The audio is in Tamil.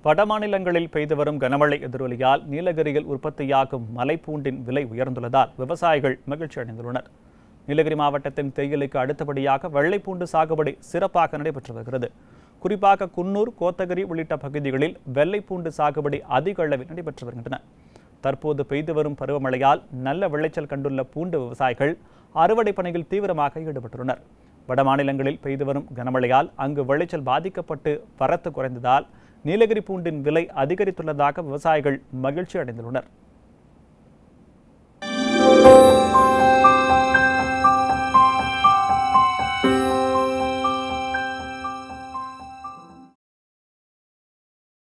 வடமாநிலங்களில் பெய்து வரும் கனமழை எதிரொலியால் நீலகிரியில் உற்பத்தியாகும் மலைப்பூண்டின் விலை உயர்ந்துள்ளதால் விவசாயிகள் மகிழ்ச்சி அடைந்துள்ளனர் நீலகிரி மாவட்டத்தின் தேயிலைக்கு அடுத்தபடியாக வெள்ளைப்பூண்டு சாகுபடி சிறப்பாக நடைபெற்று வருகிறது குறிப்பாக குன்னூர் கோத்தகிரி உள்ளிட்ட பகுதிகளில் வெள்ளைப்பூண்டு சாகுபடி அதிக அளவில் நடைபெற்று வருகின்றன தற்போது பெய்து வரும் பருவமழையால் நல்ல விளைச்சல் கண்டுள்ள பூண்டு விவசாயிகள் அறுவடை பணியில் தீவிரமாக ஈடுபட்டுள்ளனர் வட மாநிலங்களில் பெய்து வரும் கனமழையால் அங்கு விளைச்சல் பாதிக்கப்பட்டு வரத்து குறைந்ததால் நீலகிரி பூண்டின் விலை அதிகரித்துள்ளதாக விவசாயிகள் மகிழ்ச்சி அடைந்துள்ளனர்